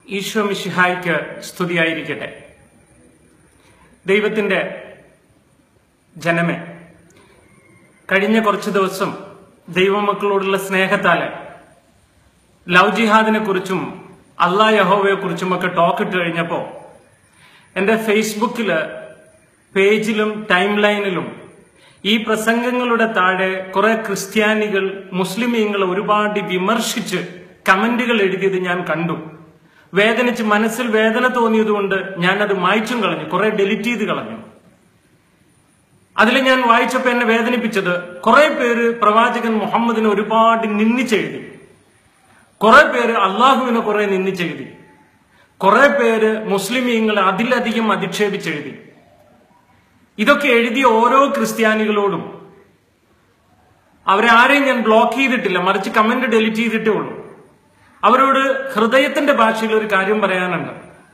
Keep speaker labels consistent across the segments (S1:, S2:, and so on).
S1: ഈശോ മിശിഹായ്ക്ക് സ്തുതിയായിരിക്കട്ടെ ദൈവത്തിന്റെ ജനമേ കഴിഞ്ഞ കുറച്ച് ദിവസം ദൈവമക്കളോടുള്ള സ്നേഹത്താല് ലവ് ജിഹാദിനെ കുറിച്ചും അള്ളാ യഹോവയെ കുറിച്ചും ഒക്കെ ടോക്ക് ഇട്ട് കഴിഞ്ഞപ്പോ എന്റെ ഫേസ്ബുക്കില് പേജിലും ടൈം ലൈനിലും ഈ പ്രസംഗങ്ങളുടെ താഴെ കുറെ ക്രിസ്ത്യാനികൾ മുസ്ലിമീങ്ങൾ ഒരുപാട് വിമർശിച്ച് കമന്റുകൾ എഴുതിയത് ഞാൻ കണ്ടു വേദനിച്ച് മനസ്സിൽ വേദന തോന്നിയതുകൊണ്ട് ഞാൻ അത് മായ്ച്ചും കളഞ്ഞു കുറെ ഡെലിറ്റ് ചെയ്ത് കളഞ്ഞു അതിൽ ഞാൻ വായിച്ചപ്പോ എന്നെ വേദനിപ്പിച്ചത് കുറെ പേര് പ്രവാചകൻ മുഹമ്മദിനെ ഒരുപാട് നിന്ദിച്ചെഴുതി കുറെ പേര് അള്ളാഹുവിനെ കുറെ നിന്ദിച്ചെഴുതി കുറെ പേര് മുസ്ലിമീങ്ങളെ അതിലധികം അധിക്ഷേപിച്ചെഴുതി ഇതൊക്കെ എഴുതിയ ഓരോ ക്രിസ്ത്യാനികളോടും അവരെ ആരെയും ഞാൻ ബ്ലോക്ക് ചെയ്തിട്ടില്ല മറിച്ച് കമന്റ് ഡെലിറ്റ് ചെയ്തിട്ടേ ഉള്ളൂ അവരോട് ഹൃദയത്തിന്റെ ഭാഷയിൽ ഒരു കാര്യം പറയാനുണ്ട്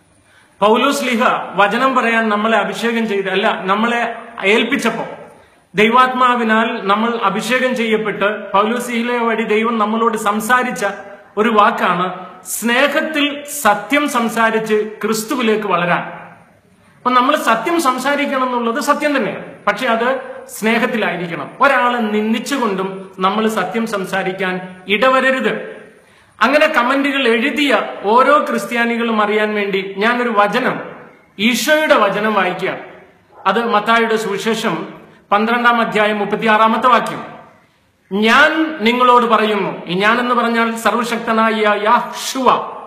S1: പൗലോസ് ലിഹ വചനം പറയാൻ നമ്മളെ അഭിഷേകം ചെയ്ത് അല്ല നമ്മളെ ഏൽപ്പിച്ചപ്പോ ദൈവാത്മാവിനാൽ നമ്മൾ അഭിഷേകം ചെയ്യപ്പെട്ട് പൗലോസ് ലീഹ വഴി ദൈവം നമ്മളോട് സംസാരിച്ച ഒരു വാക്കാണ് സ്നേഹത്തിൽ സത്യം സംസാരിച്ച് ക്രിസ്തുവിലേക്ക് വളരാൻ അപ്പൊ നമ്മൾ സത്യം സംസാരിക്കണം എന്നുള്ളത് സത്യം തന്നെയാണ് പക്ഷെ അത് സ്നേഹത്തിലായിരിക്കണം ഒരാളെ നിന്ദിച്ചുകൊണ്ടും നമ്മൾ സത്യം സംസാരിക്കാൻ ഇടവരരുത് അങ്ങനെ കമന്റുകൾ എഴുതിയ ഓരോ ക്രിസ്ത്യാനികളും അറിയാൻ വേണ്ടി ഞാനൊരു വചനം ഈശോയുടെ വചനം വായിക്കുക അത് മത്തായുടെ സുവിശേഷം പന്ത്രണ്ടാം അധ്യായം മുപ്പത്തിയാറാമത്തെ വാക്യം ഞാൻ നിങ്ങളോട് പറയുന്നു ഈ ഞാൻ എന്ന് പറഞ്ഞാൽ സർവശക്തനായ യാഹ്ഷുവ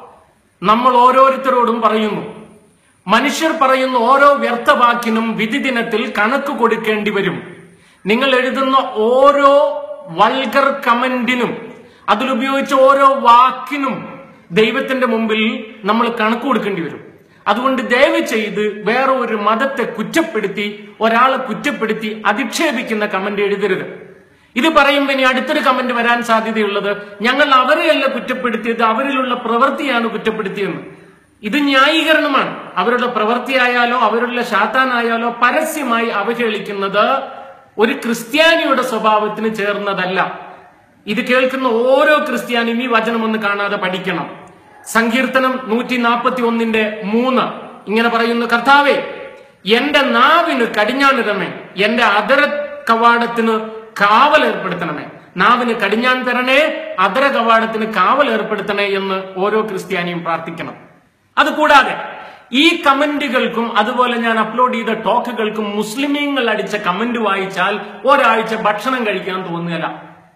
S1: നമ്മൾ ഓരോരുത്തരോടും പറയുന്നു മനുഷ്യർ പറയുന്ന ഓരോ വ്യർത്ഥവാക്കിനും വിധി ദിനത്തിൽ കണക്ക് കൊടുക്കേണ്ടി വരും നിങ്ങൾ എഴുതുന്ന ഓരോ വൾഗർ കമന്റിനും അതിലുപയോഗിച്ച ഓരോ വാക്കിനും ദൈവത്തിന്റെ മുമ്പിൽ നമ്മൾ കണക്ക് കൊടുക്കേണ്ടി വരും അതുകൊണ്ട് ദയവ് ചെയ്ത് വേറെ ഒരു മതത്തെ കുറ്റപ്പെടുത്തി ഒരാളെ കുറ്റപ്പെടുത്തി അധിക്ഷേപിക്കുന്ന കമന്റ് എഴുതരുത് ഇത് പറയുമ്പോൾ ഇനി അടുത്തൊരു കമന്റ് വരാൻ സാധ്യതയുള്ളത് ഞങ്ങൾ അവരെയല്ല കുറ്റപ്പെടുത്തിയത് അവരിലുള്ള പ്രവൃത്തിയാണ് കുറ്റപ്പെടുത്തിയെന്ന് ഇത് ന്യായീകരണമാണ് അവരുടെ പ്രവൃത്തിയായാലോ അവരുടെ ശാത്താനായാലോ പരസ്യമായി അവഹേളിക്കുന്നത് ഒരു ക്രിസ്ത്യാനിയുടെ സ്വഭാവത്തിന് ചേർന്നതല്ല ഇത് കേൾക്കുന്ന ഓരോ ക്രിസ്ത്യാനിയും ഈ വചനം ഒന്ന് കാണാതെ പഠിക്കണം സങ്കീർത്തനം നൂറ്റി നാൽപ്പത്തി ഒന്നിന്റെ മൂന്ന് ഇങ്ങനെ പറയുന്നു കർത്താവേ എന്റെ നാവിന് കടിഞ്ഞാണിടമേ എന്റെ അതര കവാടത്തിന് കാവൽ ഏർപ്പെടുത്തണമേ നാവിന് കടിഞ്ഞാൻ തരണേ അതര കവാടത്തിന് കാവൽ ഏർപ്പെടുത്തണേ എന്ന് ഓരോ ക്രിസ്ത്യാനിയും പ്രാർത്ഥിക്കണം അതുകൂടാതെ ഈ കമന്റുകൾക്കും അതുപോലെ ഞാൻ അപ്ലോഡ് ചെയ്ത ടോക്കുകൾക്കും മുസ്ലിമീങ്ങൾ അടിച്ച കമന്റ് വായിച്ചാൽ ഒരാഴ്ച ഭക്ഷണം കഴിക്കാൻ തോന്നുകയില്ല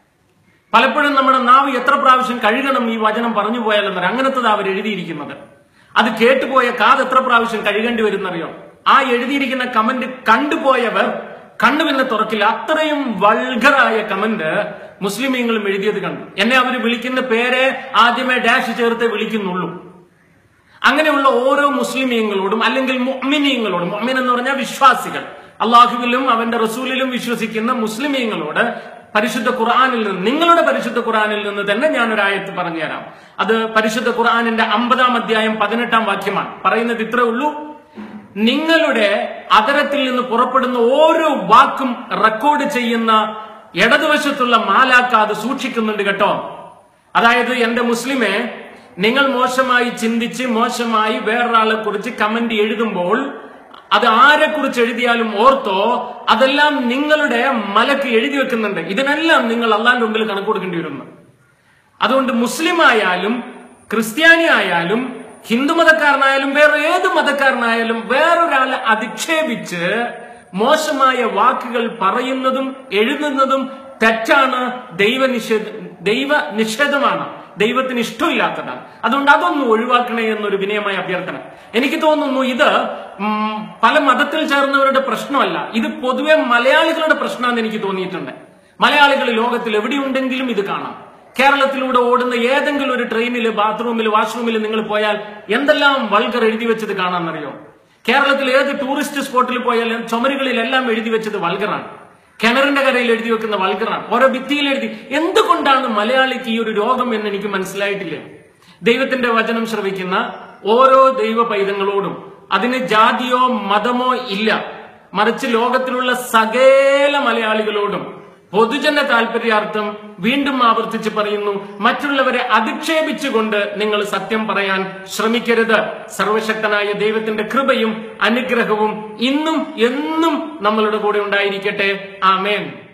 S1: പലപ്പോഴും നമ്മുടെ നാവ് എത്ര പ്രാവശ്യം കഴുകണം ഈ വചനം പറഞ്ഞു പോയാലെന്നറിയാം അങ്ങനത്തത് അവർ എഴുതിയിരിക്കുന്നത് അത് കേട്ടുപോയ കാത് എത്ര പ്രാവശ്യം കഴുകേണ്ടി വരുന്നറിയോ ആ എഴുതിയിരിക്കുന്ന കമന്റ് കണ്ടുപോയവർ കണ്ണു പിന്നെ തുറക്കില്ല അത്രയും വൾഗറായ കമന്റ് മുസ്ലിമീങ്ങളും എഴുതിയത് കണ്ടു എന്നെ അവർ വിളിക്കുന്ന പേരെ ആദ്യമേ ഡാഷ് ചേർത്ത് വിളിക്കുന്നുള്ളൂ അങ്ങനെയുള്ള ഓരോ മുസ്ലിമീങ്ങളോടും അല്ലെങ്കിൽ മൊമിനീങ്ങളോടും മൊമിൻ എന്ന് പറഞ്ഞാൽ വിശ്വാസികൾ അള്ളാഹുവിലും അവന്റെ റസൂലിലും വിശ്വസിക്കുന്ന മുസ്ലിമീങ്ങളോട് പരിശുദ്ധ ഖുർആാനിൽ നിന്ന് നിങ്ങളുടെ പരിശുദ്ധ ഖുർആാനിൽ നിന്ന് തന്നെ ഞാൻ ഒരു ആയത്ത് പറഞ്ഞു തരാം അത് പരിശുദ്ധ ഖുർആാനിന്റെ അമ്പതാം അധ്യായം പതിനെട്ടാം വാക്യമാണ് പറയുന്നത് ഇത്രേ ഉള്ളൂ നിങ്ങളുടെ അതരത്തിൽ നിന്ന് പുറപ്പെടുന്ന ഓരോ വാക്കും റെക്കോർഡ് ചെയ്യുന്ന ഇടതുവശത്തുള്ള മാലാക്ക അത് സൂക്ഷിക്കുന്നുണ്ട് കേട്ടോ അതായത് എന്റെ മുസ്ലിമെ നിങ്ങൾ മോശമായി ചിന്തിച്ച് മോശമായി വേറൊരാളെ കുറിച്ച് കമന്റ് എഴുതുമ്പോൾ അത് ആരെ കുറിച്ച് എഴുതിയാലും ഓർത്തോ അതെല്ലാം നിങ്ങളുടെ മലക്ക് എഴുതി വെക്കുന്നുണ്ട് ഇതിനെല്ലാം നിങ്ങൾ അള്ളാന്റെ മുമ്പിൽ കണക്ക് കൊടുക്കേണ്ടി വരുന്നു അതുകൊണ്ട് മുസ്ലിം ആയാലും ക്രിസ്ത്യാനി ആയാലും ഹിന്ദു മതക്കാരനായാലും വേറെ ഏത് മതക്കാരനായാലും വേറൊരാളെ അധിക്ഷേപിച്ച് മോശമായ വാക്കുകൾ പറയുന്നതും എഴുതുന്നതും തെറ്റാണ് ദൈവനിഷേധ ദൈവ നിഷേധമാണ് ദൈവത്തിന് ഇഷ്ടമില്ലാത്തതാണ് അതുകൊണ്ട് അതൊന്നും ഒഴിവാക്കണേ എന്നൊരു വിനയമായ അഭ്യർത്ഥന എനിക്ക് തോന്നുന്നു ഇത് ഉം, പല മതത്തിൽ ചേർന്നവരുടെ പ്രശ്നമല്ല ഇത് പൊതുവെ മലയാളികളുടെ പ്രശ്നമാണെന്ന് എനിക്ക് തോന്നിയിട്ടുണ്ട് മലയാളികൾ ലോകത്തിൽ എവിടെയുണ്ടെങ്കിലും ഇത് കാണാം കേരളത്തിലൂടെ ഓടുന്ന ഏതെങ്കിലും ഒരു ട്രെയിനിൽ ബാത്റൂമിൽ വാഷ്റൂമിൽ നിങ്ങൾ പോയാൽ എന്തെല്ലാം വൾഗർ എഴുതി വെച്ചത് കാണാമെന്നറിയോ കേരളത്തിൽ ഏത് ടൂറിസ്റ്റ് സ്പോട്ടിൽ പോയാലും ചുമരുകളിലെല്ലാം എഴുതി വെച്ചത് വൾഗറാണ് കിണറിന്റെ കരയിൽ എഴുതി വെക്കുന്ന വൾഗറാണ് ഓരോ ഭിത്തിയിൽ എഴുതി എന്തുകൊണ്ടാണ് മലയാളിക്ക് ഈ ഒരു രോഗം എന്ന് എനിക്ക് മനസ്സിലായിട്ടില്ല ദൈവത്തിന്റെ വചനം ശ്രവിക്കുന്ന ഓരോ ദൈവ പൈതങ്ങളോടും അതിന് ജാതിയോ മതമോ ഇല്ല മറിച്ച് ലോകത്തിലുള്ള സകല മലയാളികളോടും പൊതുജന താല്പര്യാർത്ഥം വീണ്ടും ആവർത്തിച്ച് പറയുന്നു മറ്റുള്ളവരെ അധിക്ഷേപിച്ചുകൊണ്ട് നിങ്ങൾ സത്യം പറയാൻ ശ്രമിക്കരുത് സർവശക്തനായ ദൈവത്തിന്റെ കൃപയും അനുഗ്രഹവും ഇന്നും എന്നും നമ്മളുടെ കൂടെ ഉണ്ടായിരിക്കട്ടെ ആമേൻ